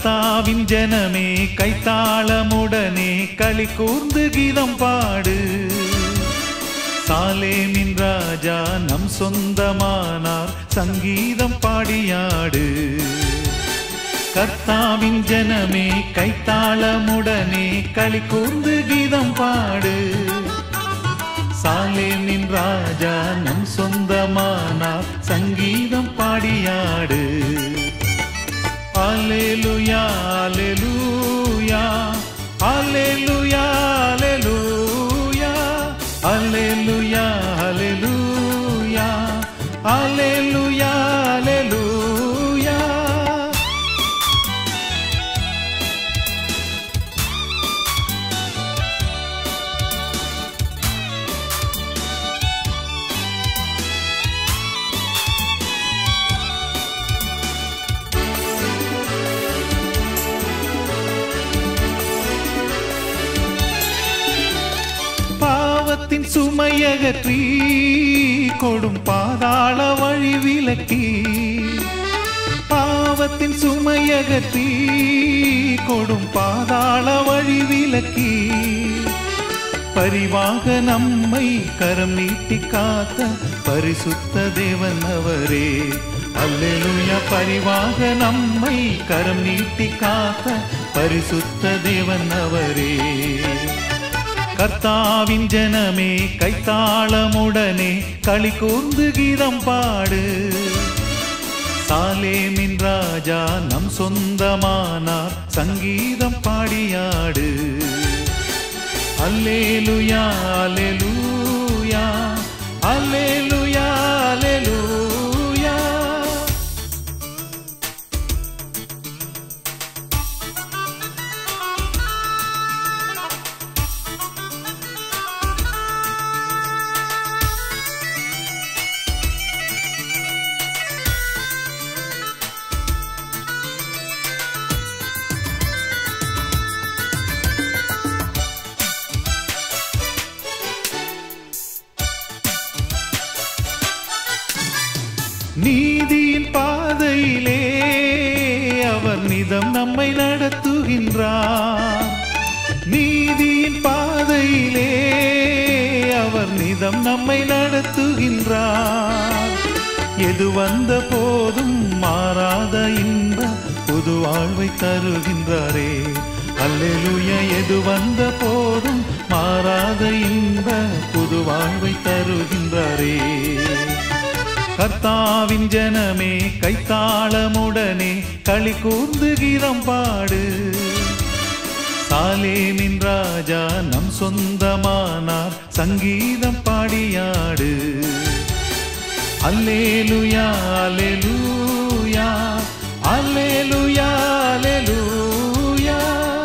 கர்த்தாவின் ஜனமே கைத்தாளமுடனே களி கூர்ந்து கீதம் பாடு சாலேமின் ராஜா நம் சொந்தமானார் சங்கீதம் பாடியாடு கர்த்தாவின் ஜனமே கைத்தாளமுடனே களி கூர்ந்து கீதம் பாடு சாலேமின் ராஜா நம் சொந்தமானார் சங்கீதம் பாடியாடு Alleluia, Alleluia, Alleluia, Alleluia, Alleluia, Alleluia, Alleluia, Alleluia. பாவத்தின் சுமையகற்றி கொடும் பாதாள வழி விலக்கி பாவத்தின் சுமையகற்றி கொடும் பாதாள வழி விலக்கி பரிவாக நம்மை கரம் நீட்டி காத்த பரிசுத்த தேவன் அவரே அல்லேலூயா பரிவாக நம்மை கரம் நீட்டி காத்த பரிசுத்த தேவன் அவரே கர்த்தாவின் ஜனமே கைத்தாளமுடனே களி கூர்ந்து கீதம் பாடு சாலேமின் ராஜா நம் சொந்தமானார் சங்கீதம் பாடியாடு அல்லேலுயா அல்லேலூயா அல்லேலுயா அல்லேலூயா நீதியின் பாதையிலே அவர் நிதம் நம்மை நடத்துகின்றார் நீதியின் பாதையிலே அவர் நிதம் நம்மை நடத்துகின்றார் எது வந்த போதும் மாறாத இன்ப புது வாழ்வை தருகின்றாரே அல்லேலூயா எது வந்த போதும் மாறாத இன்ப புது வாழ்வை தருகின்றாரே கர்த்தாவின் ஜனமே கைத்தாளமுடனே களி கூர்ந்து கீதம் பாடு சாலேமின் ராஜா நம் சொந்தமானார் சங்கீதம் பாடியாடு அல்லேலுயா அல்லேலூயா அல்லேலுயா அல்லேலூயா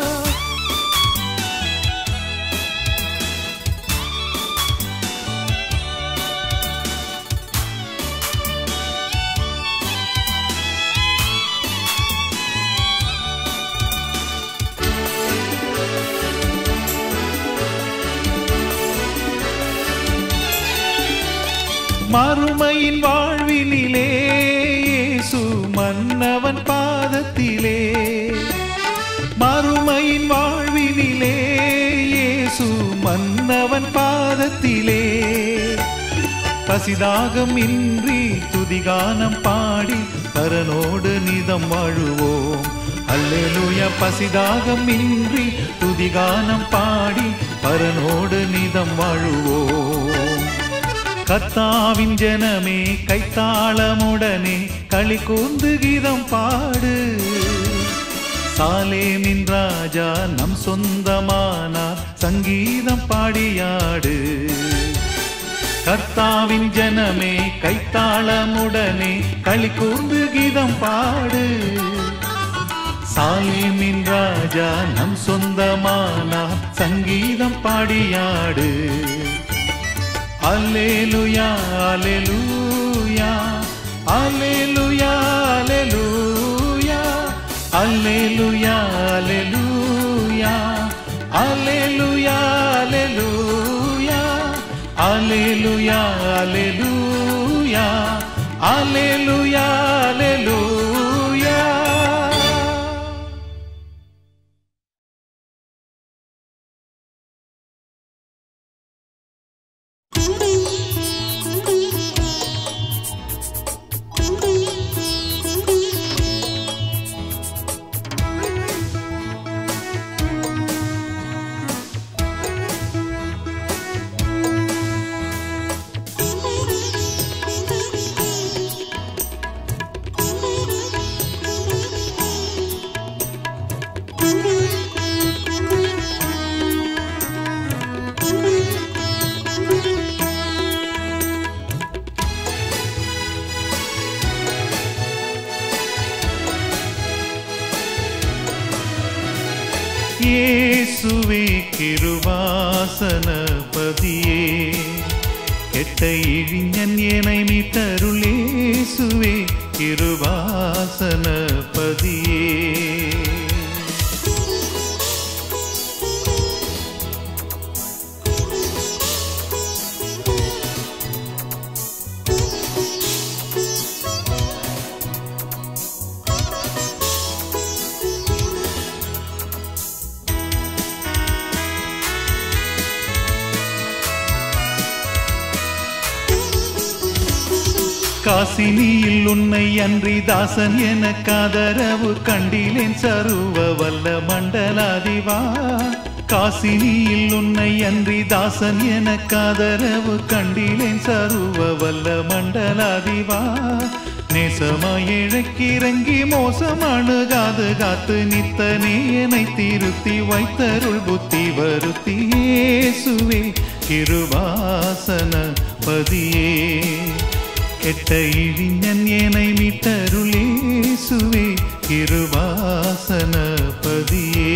மறுமையின் வாழ்வினிலே இயேசு மன்னவன் பாதத்திலே மறுமையின் வாழ்வினிலே இயேசு மன்னவன் பாதத்திலே பசிதாகம் இன்றி துதிகானம் பாடி பரனோடு நிதம் வாழுவோம் அல்லேலூயா பசிதாகம் இன்றி துதிகானம் பாடி பரனோடு நிதம் வாழுவோம் கர்த்தாவின் ஜனமே கைத்தாளமுடனே களி கூர்ந்து கீதம் பாடு சாலேமின் ராஜா நம் சொந்தமானார் சங்கீதம் பாடியாடு கர்த்தாவின் ஜனமே கைத்தாளமுடனே களி கூர்ந்து கீதம் பாடு சாலேமின் ராஜா நம் சொந்தமானார் சங்கீதம் பாடியாடு அல்லேலுயா அல்லேலூயா அல்லேலுயா அல்லேலூயா அல்லேலுயா அல்லேலூயா அல்லேலுயா அல்லேலூயா அல்லேலூயா அல்லேலூயா அல்லேலூயா அல்லேலூயா இயேசுவே கிருபாசன பதியே கெட்ட இழிஞன் ஏனை மீட்டருளேசுவே கிருபாசன பதியே காசினியில் உன்னை அன்றி தாசன் எனக்கு ஆதரவு கண்டிலேன் சருவ வல்ல மண்டலாதிவா காசினியில் உன்னை அன்றி தாசன் எனக்கு ஆதரவு கண்டிலேன் சருவ வல்ல மண்டலாதிவா நேசமாய் இழக்கிறங்கி மோசம் அணுகாது காத்து நித்தனே என்னை திருத்தி வைத்தருள் புத்தி வருத்தி இயேசுவே கிருவாசன பதியே கெட்ட இழிஞன் ஏனை மீட்டருளேசுவே கிருவாசன பதியே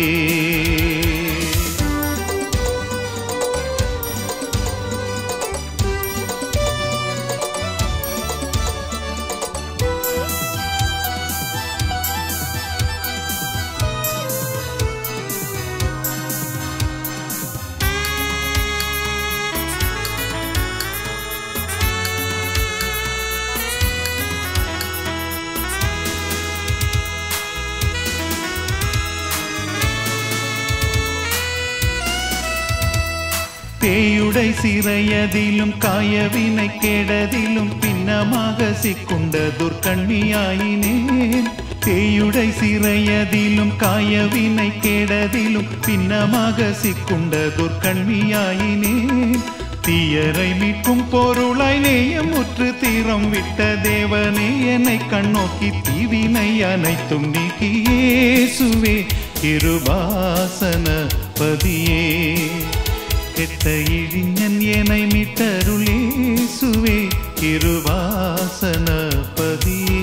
பேயுடை சிறையதிலும் காயவினை கேடதிலும் பின்னமாக சிக்குண்ட துர்க்கண்ணியாயினேன் பேயுடை சிறையதிலும் காயவினை கேடதிலும் பின்னமாக சிக்குண்ட துர்க்கண்ணியாயினேன் தீயரை மீட்கும் பொருளாய் நேயமுற்று தீரம் விட்ட தேவனே என்னை கண்ணோக்கி தீவினை அனைத்தும் நீக்கியேசுவே கிருபாசன பதியே கெட்ட இழிஞன் ஏனை மீட்டருளேசுவே கிருவாசன பதியே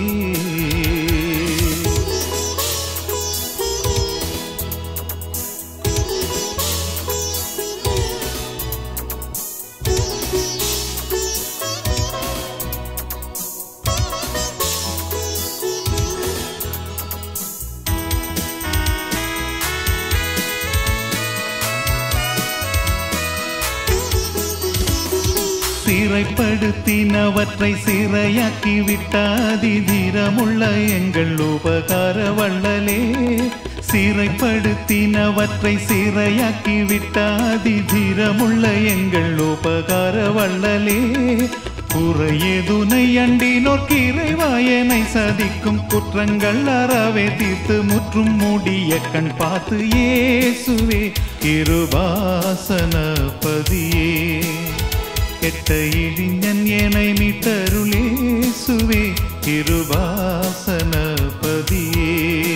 சிறைப்படுத்தினவற்றை சிறையாக்கி விட்டாதி தீரமுள்ள எங்கள் உபகார வள்ளலே சிறைப்படுத்தினவற்றை சிறையாக்கி விட்டாதி தீரமுள்ள எங்கள் உபகார வள்ளலே குறையதுனை அண்டினோர் கிரைவாயனை சதிக்கும் குற்றங்கள் அறவே தீர்த்து முற்றும் மூடிய கண் பார்த்து இயேசுவே கிருபாசன பதியே கெட்ட இழிஞன் ஏனை மீட்டருளேசுவே கிருபாசன பதியே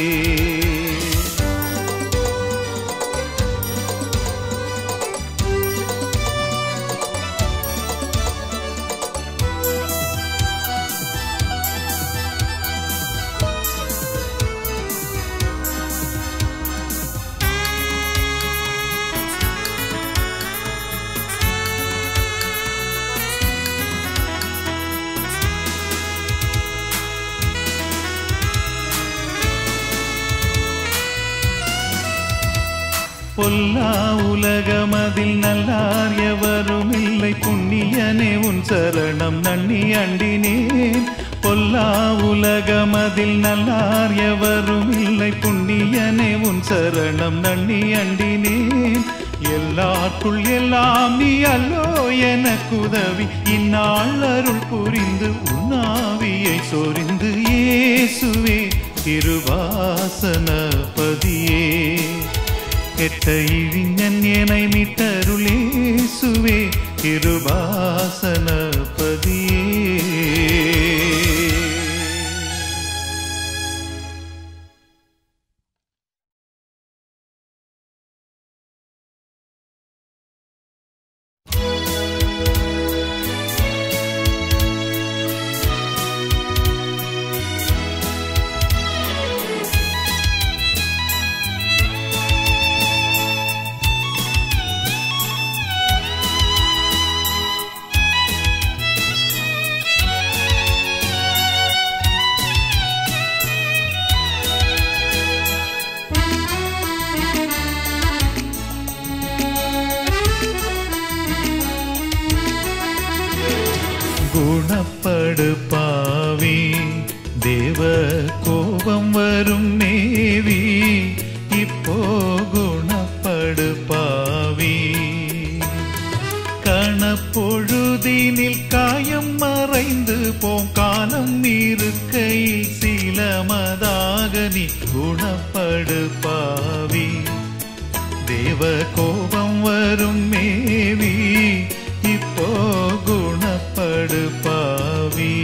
பொல்லா உலகமதில் நல்லார் எவரும் இல்லை புண்ணியனே உன் சரணம் நன்னி அண்டினேன் பொல்லா உலகமதில் நல்லார் எவரும் இல்லை புண்ணியனே உன் சரணம் நன்னி அண்டினேன் எல்லாருக்குள் எல்லாம் நீ அல்லோ எனக்கு உதவி இந்நாள் அருள் புரிந்து உன்னாவியை சொரிந்து இயேசுவே திருவாசன பதியே கெட்ட இழிஞன் ஏனை மீட்டருளேசுவே கிருபாசன பதியே குணப்படு பாவி தேவ கோபம் வரும் மேவி இப்போ குணப்படு பாவி கணப்பொழுதினில் காயம் மறைந்து போம் காலம் இருக்கையில் சீலமதாக நீ குணப்படு பாவி தேவ கோபம் வரும் மேவி இப்போ குணப்படு பாவி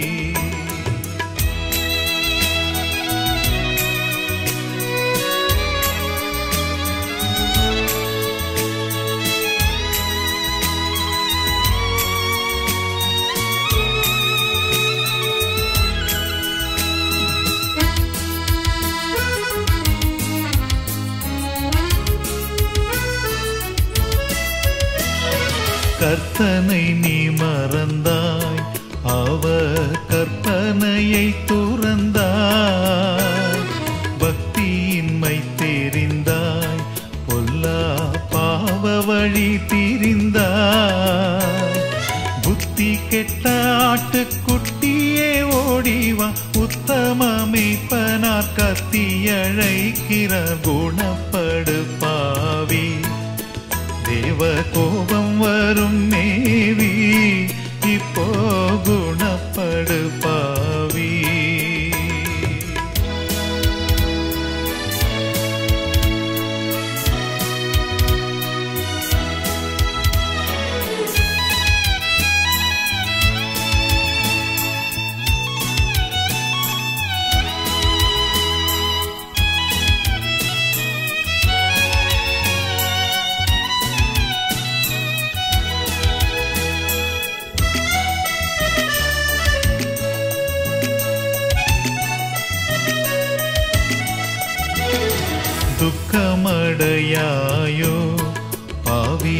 கர்த்தனை நீ மறந்தாய் அவ கற்பனையை துறந்தாய் பக்தியின்மை தெரிந்தாய் பொல்லா பாவ வழி திரிந்தாய் புத்தி கெட்ட ஆட்டுக்குட்டியே ஓடிவா உத்தமமே பனார் கத்தியழைக்கிற குணப்படு பாவி தேவ கோபம் வரும் மேவி இப்போ குணப்படு பாவி துக்கமடையாயோ பாவி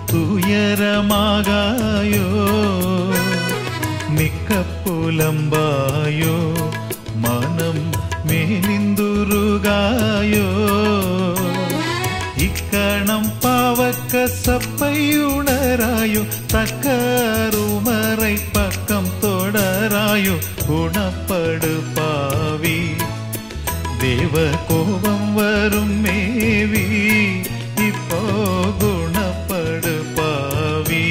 துயரமாகாயோ மிக்க புலம்பாயோ மனம் மேலிந்துருகாயோ இக்கணம் பாவக்க சப்பை உணராயோ தக்கருமறை பக்கம் தொடராயோ குணப்படு பாவி தேவ கோபம் வரும் மேவி இப்போ குணப்படு பாவி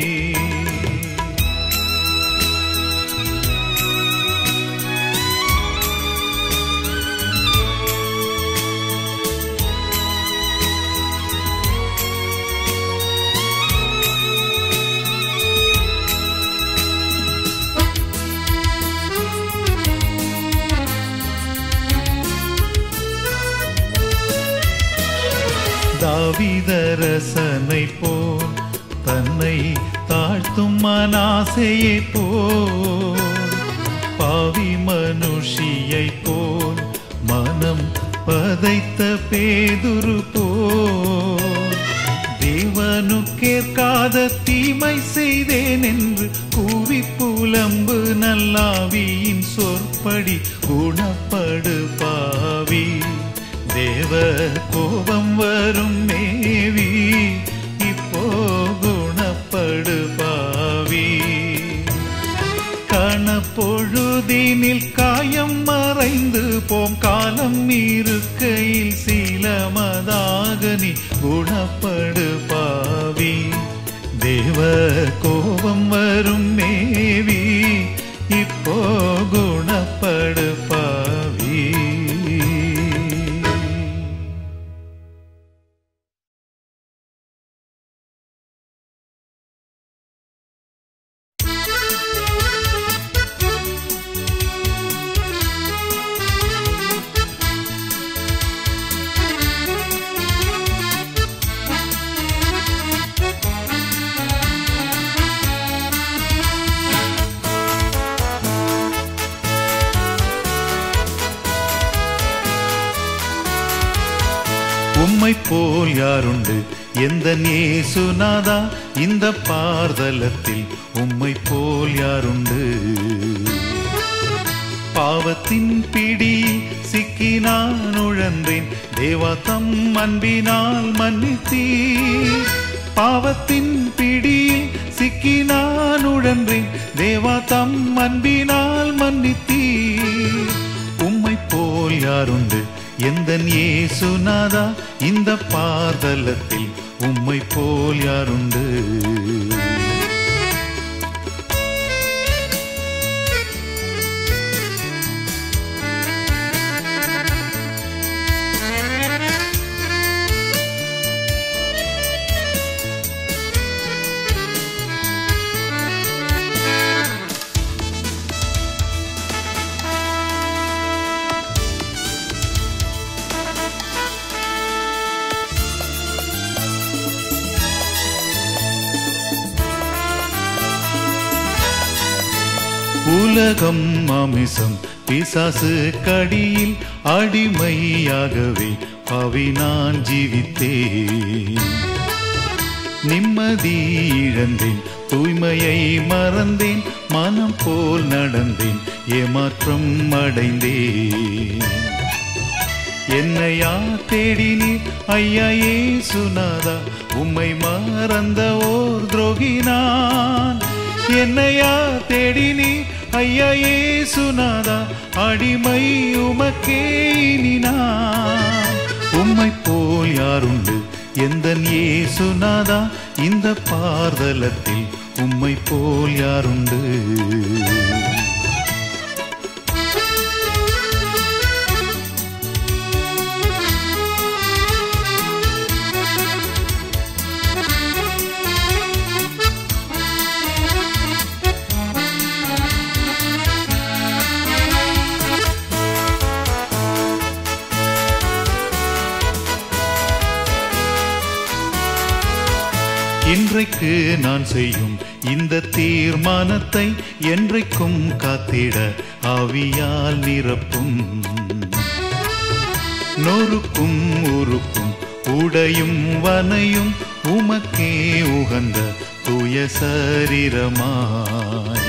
தாவிதரசனை போல் தன்னை தாழ்த்தும் மனாசையை போல் பாவி மனுஷியை போல் மனம் பதைத்த பேதுரு போல் தேவனுக்கேற்காத தீமை செய்தேன் என்று கூவி புலம்பு நல்லாவியின் சொற்படி குணப்படு பாவி தேவ கோபம் வரும் மேவி இப்போ குணப்படு பாவி கணப்பொழுதினில் காயம் மறைந்து போம் காலம் இருக்கையில் சீலமதாக நீ குணப்படு பாவி தேவ கோபம் வரும் மேவி இப்போ குணப்படு பாவி உம்மை போல் யாருண்டு எந்த நேசுநாதா இந்த பார்தலத்தில் உம்மை போல் யாருண்டு பாவத்தின் பிடி சிக்கி நான் உழன்றேன் தேவா தம் அன்பினால் மன்னித்தீர் பாவத்தின் பிடியில் சிக்கி நான் உழன்றேன் தேவா தம் அன்பினால் மன்னித்தீர் உம்மை போல் யாருண்டு எந்த இயேசுநாதா இந்த பாதலத்தில் உம்மை போல் யாருண்டு உலகம் மாமிசம் பிசாசு கடியில் அடிமையாகவே பாவி நான் ஜீவித்தேன் நிம்மதி இழந்தேன் தூய்மையை மறந்தேன் மனம் போல் நடந்தேன் ஏமாற்றம் அடைந்தேன் என்னையா தேடினீர் ஐயா ஏசுநாதா உம்மை மறந்த ஓர் துரோகினான் என்னையா தேடினீர் ஐயா ஏசுநாதா அடிமை உமக்கே இனி நான் உம்மை போல் யாருண்டு எந்த ஏசுநாதா இந்த பார்தலத்தில் உம்மை போல் யாருண்டு இன்றைக்கு நான் செய்யும் இந்த தீர்மானத்தை என்றைக்கும் காத்திட ஆவியால் நிரப்பும் நொறுக்கும் உருக்கும் உடையும் வனையும் உமக்கே உகந்த தூய சரீரமாய்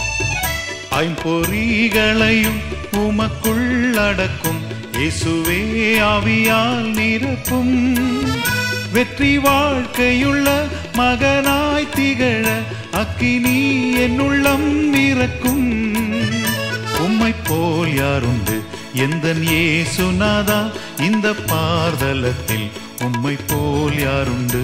ஐம்பொறிகளையும் உமக்குள் அடக்கும் இயேசுவே ஆவியால் நிரப்பும் வெற்றி வாழ்க்கையுள்ள மகனாய் திகழ அக்கினி என்னுள்ளம் நிறக்கும் உம்மை போல் யாருண்டு எந்த ஏசுநாதா இந்த பார்தலத்தில் உம்மை போல் யாருண்டு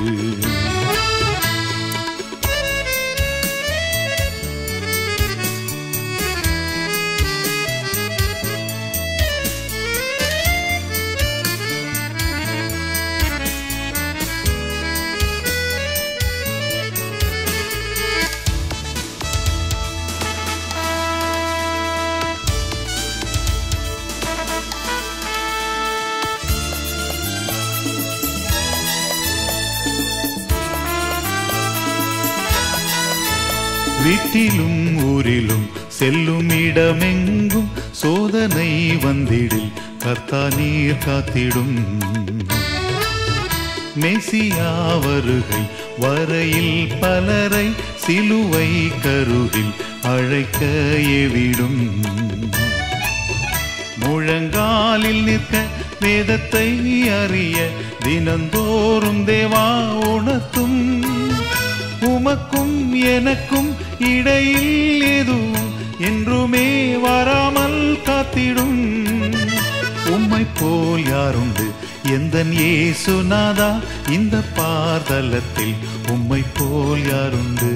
வீட்டிலும் ஊரிலும் செல்லும் இடமெங்கும் சோதனை வந்திடில் கர்த்தா நீர் காத்திடும் மெசியா வருகை வரையில் பலரை சிலுவை கருவில் அழைக்க எவிடும் முழங்காலில் நிற்க வேதத்தை அறிய தினந்தோறும் தேவா உணர்த்தும் உமக்கும் எனக்கும் இடையில் எதுவும் என்றுமே வராமல் காத்திடும் உம்மை போல் யாருண்டு எந்த ஏசுநாதா இந்த பார்தலத்தில் உம்மை போல் யாருண்டு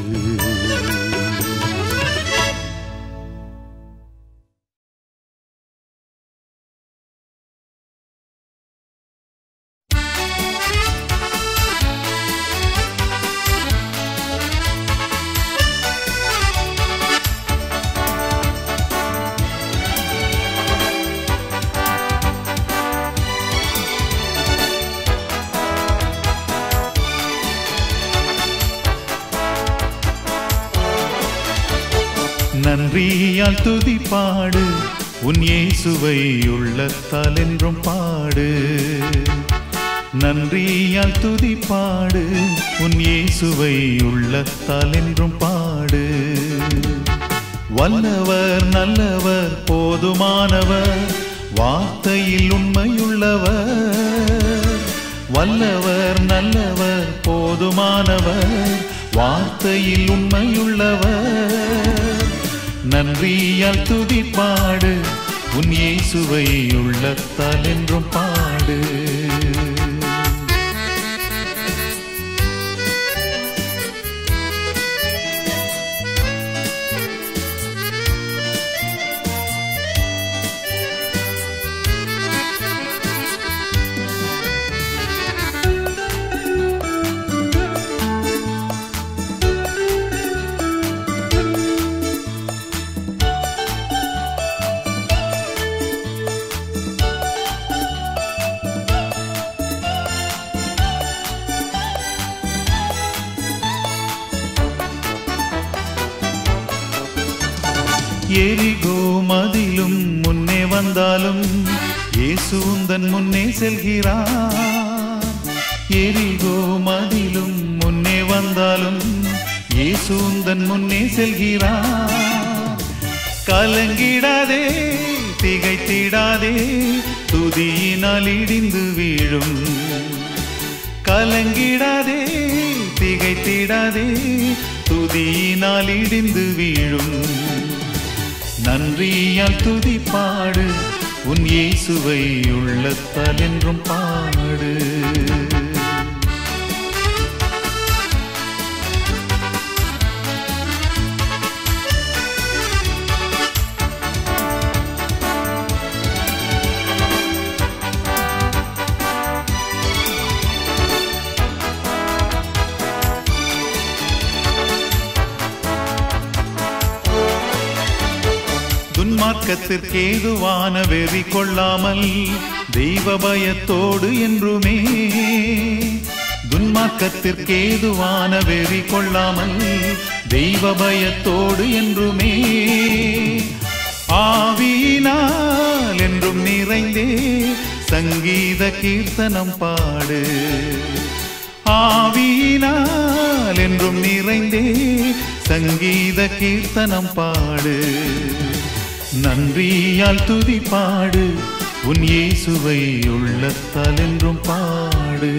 நன்றியால் துதி பாடு உன் இயேசுவை உள்ளத்தால் என்றும் பாடு நன்றியால் துதி பாடு உன் இயேசுவை உள்ளத்தால் என்றும் பாடு வல்லவர் நல்லவர் போதுமானவர் வார்த்தையில் உண்மையுள்ளவர் வல்லவர் நல்லவர் போதுமானவர் வார்த்தையில் உண்மையுள்ளவர் நன்றியால் துதிப்பாடு உன் இயேசுவை உள்ளத்தால் என்றும் பாடு எரிகோ மதிலும் முன்னே வந்தாலும் இயேசு உந்தன் முன்னே செல்கிறார் எரிகோ மதிலும் முன்னே வந்தாலும் இயேசு உந்தன் முன்னே செல்கிறார் கலங்கிடாதே திகைத்திடாதே துதியினால் இடிந்து வீழும் கலங்கிடாதே திகைத்திடாதே துதியினால் இடிந்து வீழும் நன்றியால் துதிப்பாடு உன் இயேசுவை உள்ளத்தால் என்றும் பாடு துன்மார்க்கத்திற்கேதுவான வெறி கொள்ளாமல் தெய்வ பயத்தோடு என்றுமே துன்மார்க்கத்திற்கேதுவான வெறி கொள்ளாமல் தெய்வ பயத்தோடு என்றுமே ஆவியினால் என்றும் நிறைந்தே சங்கீத கீர்த்தனம் பாடு ஆவியினால் என்றும் நிறைந்தே சங்கீத கீர்த்தனம் பாடு நன்றியால் துதி பாடு உன் இயேசுவை உள்ளத்தால் என்றும் பாடு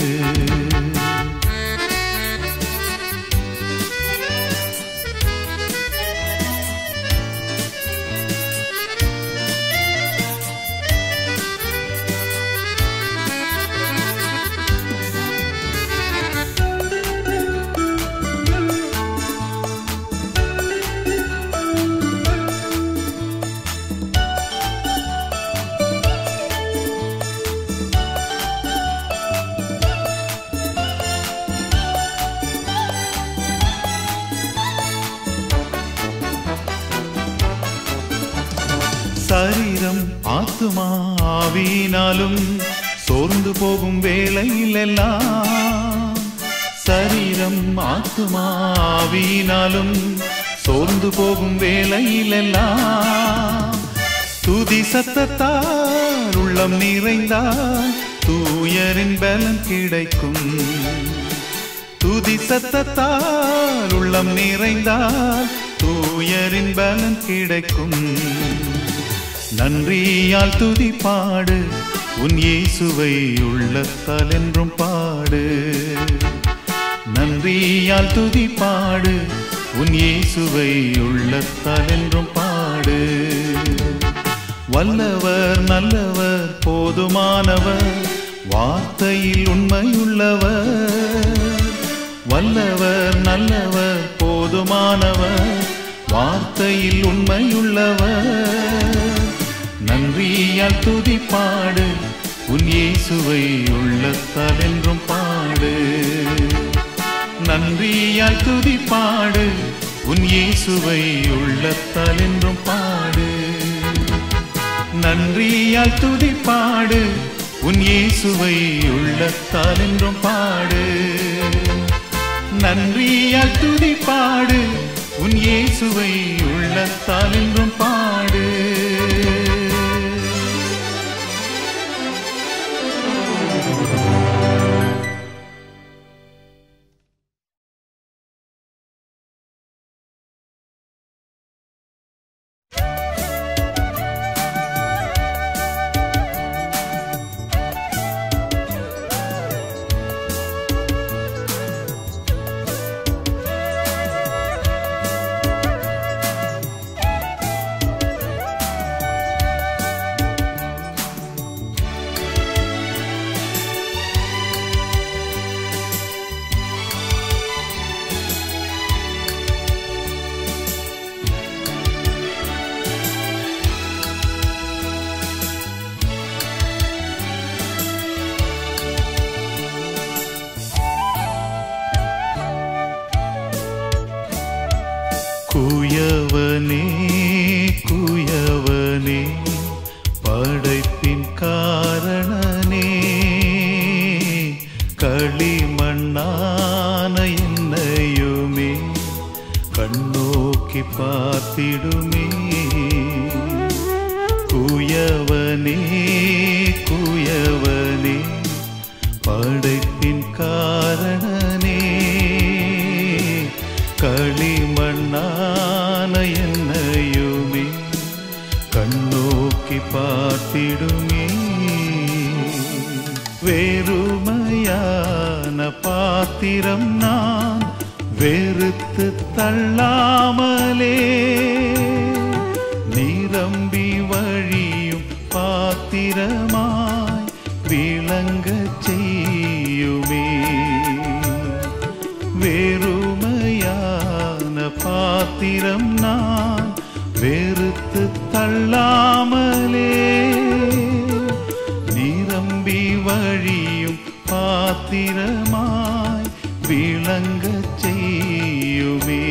சரீரம் ஆத்துமா ஆவியினாலும் சோர்ந்து போகும் வேளையில் எல்லாம் சரீரம் ஆத்துமா ஆவியினாலும் சோர்ந்து போகும் வேளையில் எல்லாம் துதி சத்தத்தால் உள்ளம் நிறைந்தால் தூயரின் பலன் கிடைக்கும் துதி சத்தத்தால் உள்ளம் நிறைந்தால் தூயரின் பலன் கிடைக்கும் நன்றியால் துதி பாடு உன் இயேசுவை உள்ளத்தால் என்றும் பாடு நன்றியால் துதி பாடு உன் இயேசுவை உள்ளத்தால் என்றும் பாடு வல்லவர் நல்லவர் போதுமானவர் வார்த்தையில் உண்மையுள்ளவர் வல்லவர் நல்லவர் போதுமானவர் வார்த்தையில் உண்மையுள்ளவர் நன்றியால் துதி பாடு உன் இயேசுவை உள்ளத்தால் என்றும் பாடு நன்றியால் துதி பாடு உன் இயேசுவை உள்ளத்தால் என்றும் பாடு நன்றியால் துதி பாடு உன் இயேசுவை உள்ளத்தால் என்றும் பாடு நன்றியால் துதி பாடு உன் இயேசுவை உள்ளத்தால் என்றும் பாடு குயவனே குயவனே படைப்பின் காரணனே களிமண்ணான என்னையுமே கண்ணோக்கி பார்த்திடுமே குயவனே குயவனே படைப்பின் காரணனே களிமண்ணான என்னையுமே கண்ணோக்கி பார்த்திடுமே வேறுமையான பாத்திரம் நான் வெறுத்து தள்ளாமலே நிரம்பி வழியும் பாத்திரமாய் விளங்கச் செய்யுமே வேறுமையான பாத்திரம் நான் வெறுத்து தள்ளாமலே நிரம்பி வழியும் பாத்திரமாய் விளங்கச் செய்யுமே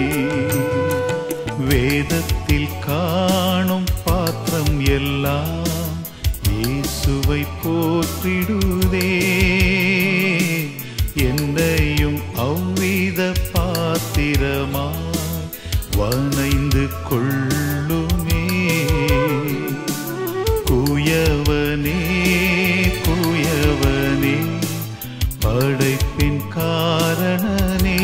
வேதத்தில் காணும் பாத்திரம் எல்லாம் இயேசுவை போற்றிடுதே என்னையும் அவ்வித பாத்திரமாய் வனைந்து கொள்ளுமே குயவனே குயவனே படைப்பின் காரணனே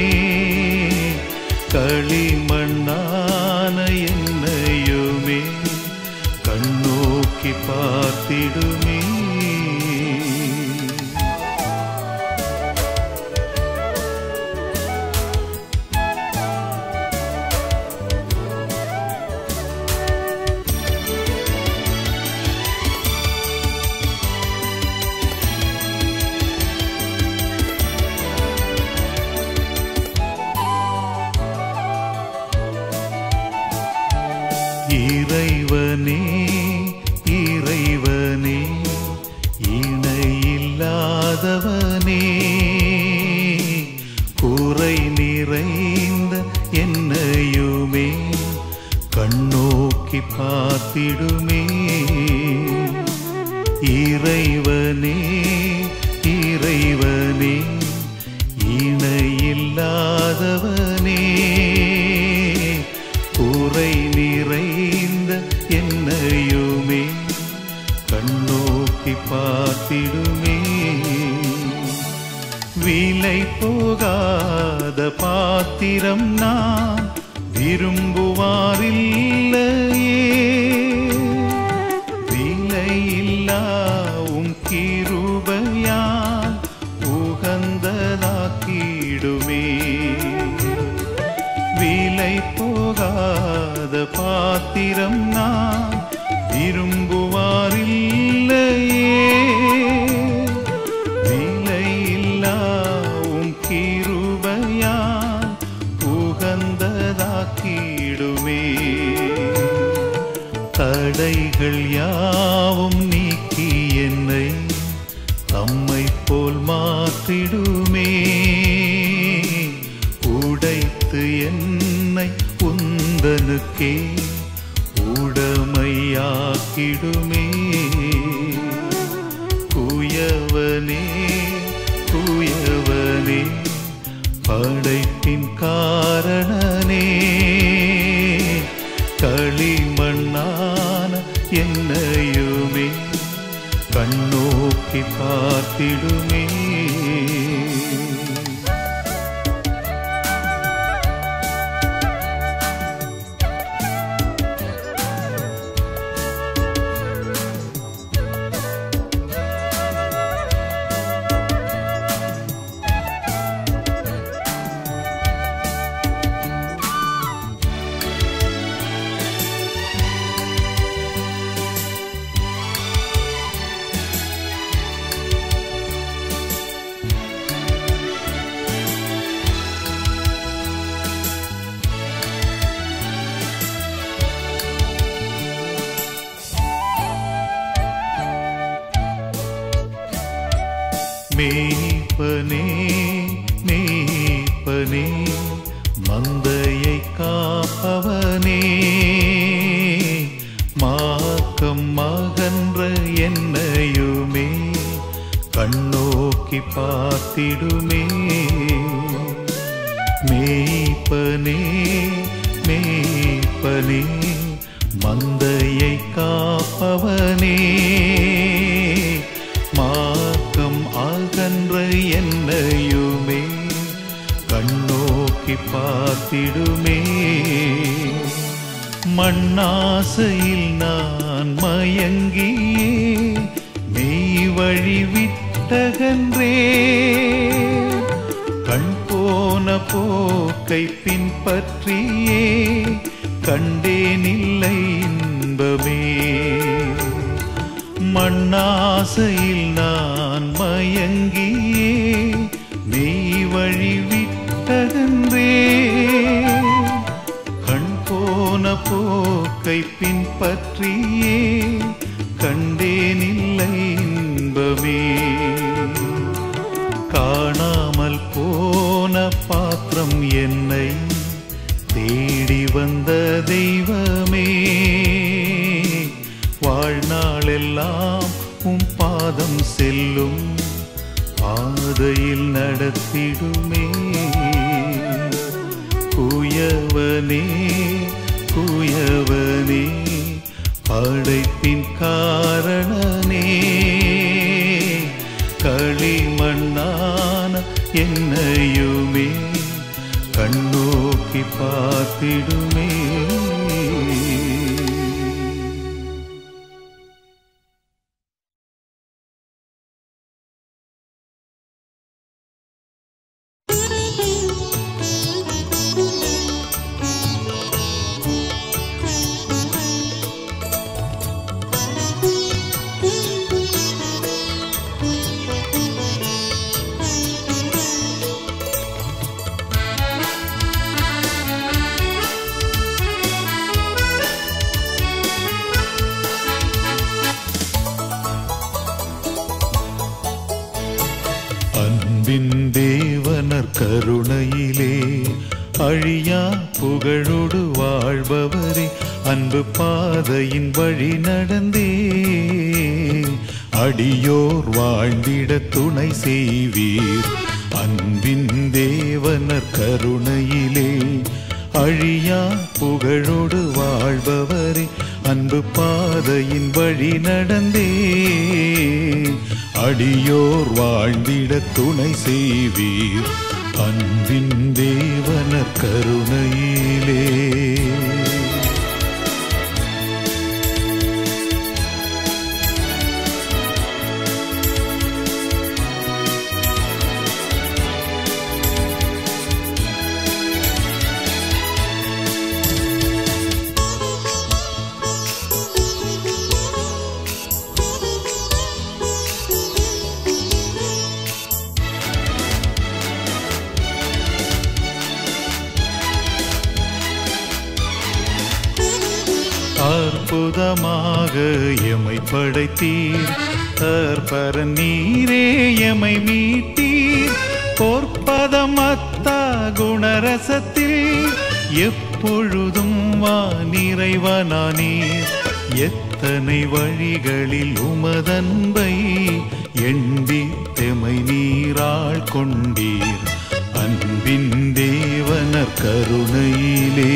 களிமண்ணான என்னையுமே கண்ணோக்கி பார்த்திடுமே இறைவனே இறைவனே இணையில்லாதவனே குறை நிறைந்த என்னையுமே கண்ணோக்கி பார்த்திடுமே இறைவனே இறைவனே இணையில்லாதவனே குறை நிறைந்த என்னையுமே கண்ணோக்கி பார்த்திடுமே விலை போகாத பாத்திரம் நான் விரும்புவாரில்லையே விலையில்லாவும் கிருபையால் உகந்ததாக்கிடுமே விலை போகாத பாத்திரம் நான் விரும்புவாரில்லையே விலையில்லாவும் கிருபையால் உகந்ததாக்கிடுமே தடைகள் யாவும் நீக்கி என்னை தம்மை போல் மாற்றிடுமே உடைத்து என்னை உந்தனுக்கே உடமையாக்கிடுமே குயவனே குயவனே படைப்பின் காரணனே களிமண்ணான என்னையுமே கண்ணோக்கி பார்த்திடுமே மேய்ப்பனே மேய்ப்பனே மந்தையை காப்பவனே காப்பவனே மாக்கம் மகன்ற என்னையுமே கண்ணோக்கி பார்த்திடுமே மேய்ப்பனே மேய்ப்பனே மந்தையை காப்பவனே மாக்கம் அகன்ற என்னையுமே கண்ணோக்கி பார்த்திடுமே மண்ணாசையில் நான் மயங்கியே மெய் வழி விட்டகன்றே கண் போன போக்கை பின்பற்றியே கண்டேனில்லை இன்பமே மண்ணாசையில் நான் மயங்கியே மெய் வழி விட்டகன்றே கண் போன போக்கை பின்பற்றியே கண்டேனில்லை இன்பமே காணாமல் போன பாத்திரம் என்னை தேடி வந்த தெய்வமே வாழ்நாளெல்லாம் உம் பாதம் செல்லும் பாதையில் நடத்திடுமே குயவனே குயவனே படைப்பின் காரணனே களிமண்ணான என்னையுமே கண்ணோக்கி பார்த்திடுமே அன்பின் தேவனர் கருணையிலே அழியா புகழோடு வாழ்பவரே அன்பு பாதையின் வழி நடந்தே அடியோர் வாழ்ந்திட துணை செய்வீர் அன்பின் தேவனர் கருணையிலே அழியா புகழோடு வாழ்பவரே அன்பு பாதையின் வழி நடந்தே அடியோர் வாழ்ந்திட துணை செய்வீர் அன்பின் தேவனர் கருணையிலே அற்புதமாக எமை படைத்தீர் அற்பர நீரே எமை மீட்டீர் பொற்பதமத்தா குணரசத்தில் எப்பொழுதும் வா நிறைவனானீர் எத்தனை வழிகளில் உமதன்பை எண்டி தெமை நீராள் கொண்டீர் அன்பின் தேவனர் கருணையிலே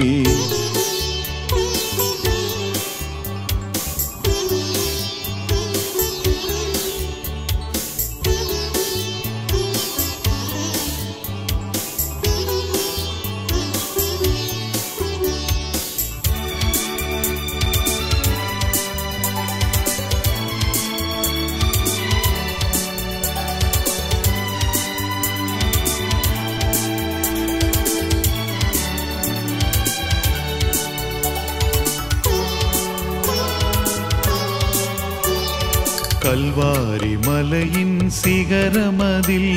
கல்வாரி மலையின் சிகரமதில்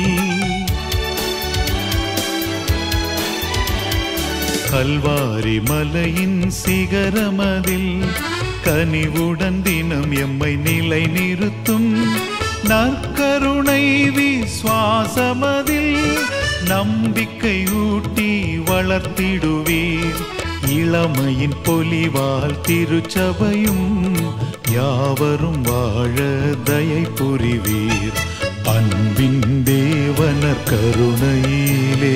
கல்வாரி மலையின் சிகரமதில் கனிவுடன் தினம் எம்மை நிலை நிறுத்தும் நற்கருணை விசுவாசமதில் நம்பிக்கை ஊட்டி வளர்த்திடுவீர் இளமையின் பொலிவால் திருச்சபையும் யாவரும் வாழ தயை புரிவீர் அன்பின் தேவனர் கருணையிலே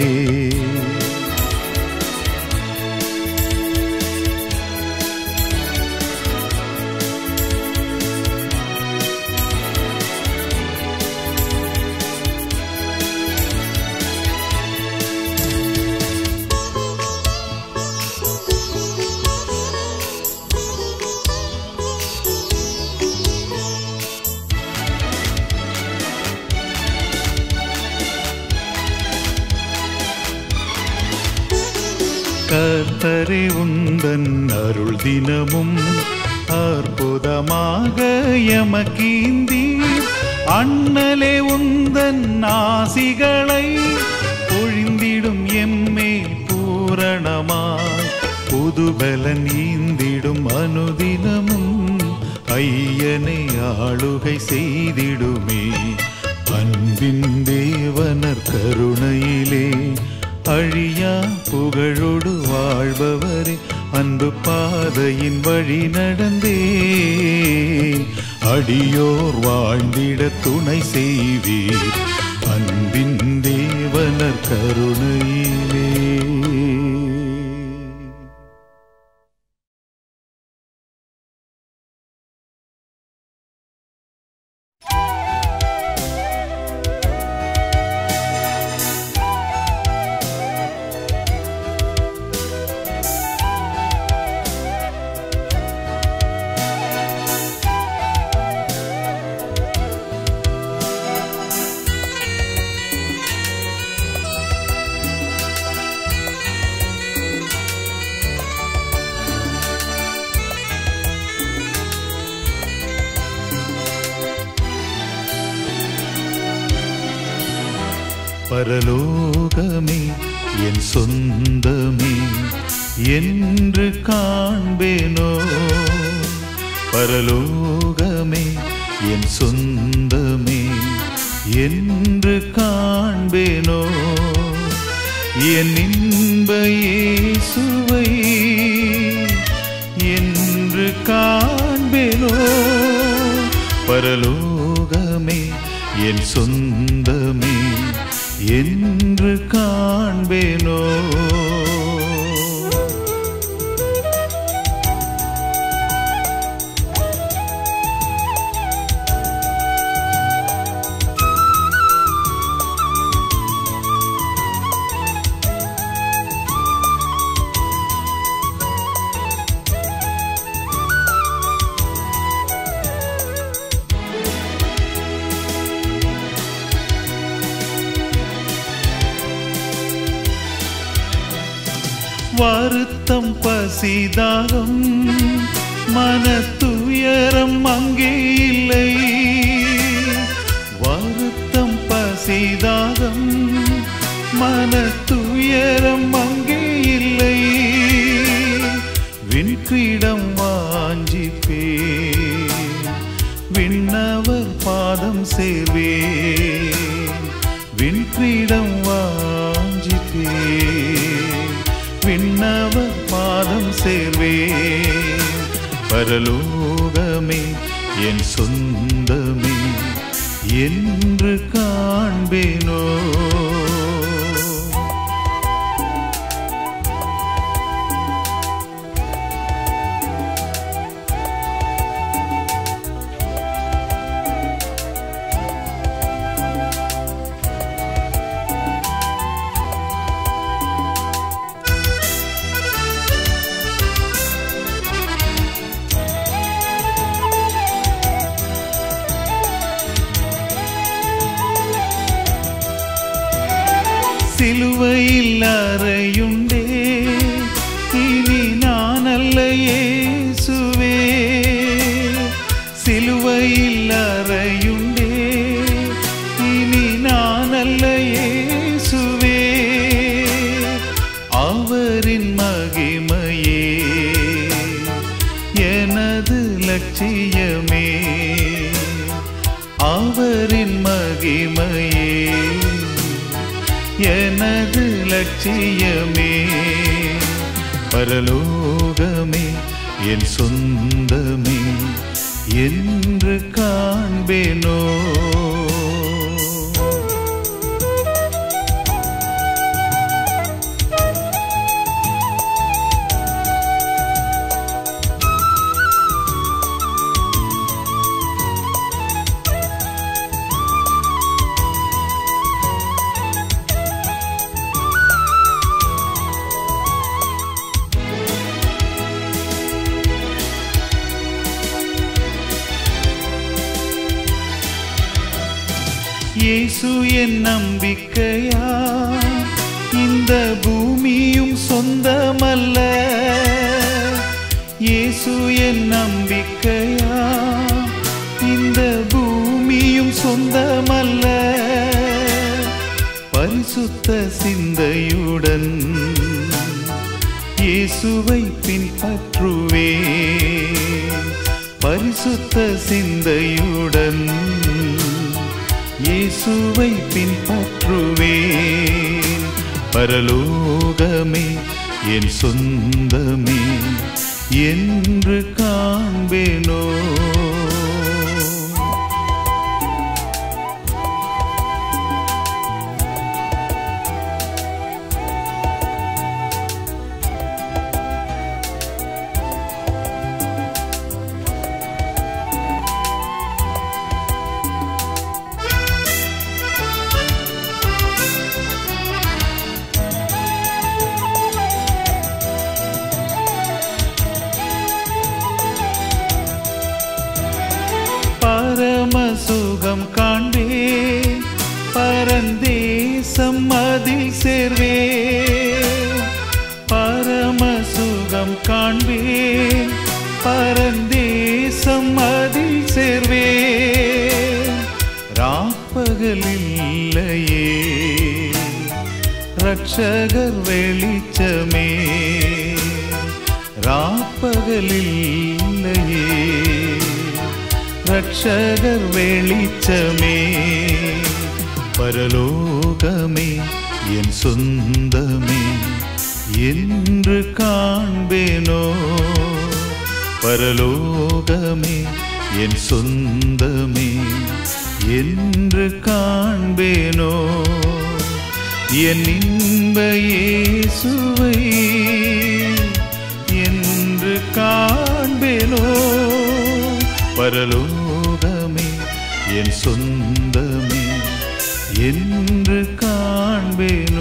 கர்த்தரே உந்தன் அருள் தினமும் அற்புதமாக எமக்கீந்தீர் அண்ணலே உந்தன் ஆசிகளை பொழிந்திடும் எம்மே பூரணமாய் புதுபலன் ஈந்திடும் அனுதினமும் ஐயனை ஆளுகை செய்திடுமே அன்பின் தேவனர் கருணையிலே அழியா புகழோடு வாழ்பவரே அன்பு பாதையின் வழி நடந்தே அடியோர் வாழ்ந்திட துணை செய்வீர் அன்பின் தேவனர் கருணையிலே பரலோகமே என் சொந்தமே என்று காண்பேனோ பரலோகமே என் சொந்தமே என்று காண்பேனோ என் இன்ப இயேசுவை என்று காண்பேனோ பரலோகமே என் சொந்தமே என்று காண்பேனோ வருத்தம் பசிதாகம் மன துயரம் அங்கே இல்லை வருத்தம் பசிதாகம் மன துயரம் அங்கே இல்லை விண்கிடம் வாஞ்சிப்பே விண்ணவர் பாதம் சேர்வே விண்கிடம் வாஞ்சிப்பே விண்ணவர் பாதம் சேர்வே பரலோகமே என் சொந்தமே என்று காண்பேனோ சிலுவையில் அறையுண்டே இனி நான் அல்ல இயேசுவே சிலுவையில் அறையுண்டே இனி நான் அல்ல இயேசுவே அவரின் மகிமையே எனது லட்சியமே அவரின் மகிமையே எனது லட்சியமே பரலோகமே என் சொந்தமே என்று காண்பேனோ இயேசு என் நம்பிக்கையா இந்த பூமியும் சொந்தமல்ல இயேசு என் நம்பிக்கையா இந்த பூமியும் சொந்தமல்ல பரிசுத்த சிந்தையுடன் இயேசுவை பின்பற்றுவே பரிசுத்த சிந்தையுடன் இயேசுவை பின்பற்றுவேன் பரலோகமே என் சொந்தமே என்று காண்பேனோ பரம சுகம் காண்பேன் பரந்தேசம் அதில் சேர்வே பரம சுகம் காண்பேன் பரந்தேசம் அதில் சேர்வே ராப்பகலில்லையே ரட்சகர் வெளிச்சமே ராப்பகலில்லையே ரட்சகர் வெளிச்சமே பரலோகமே என் சொந்தமே என்று காண்பேனோ பரலோகமே என் சொந்தமே என்று காண்பேனோ என் இன்ப இயேசுவை என்று காண்பேனோ பரலோகமே என் சொந்தமே என்று காண்பேன்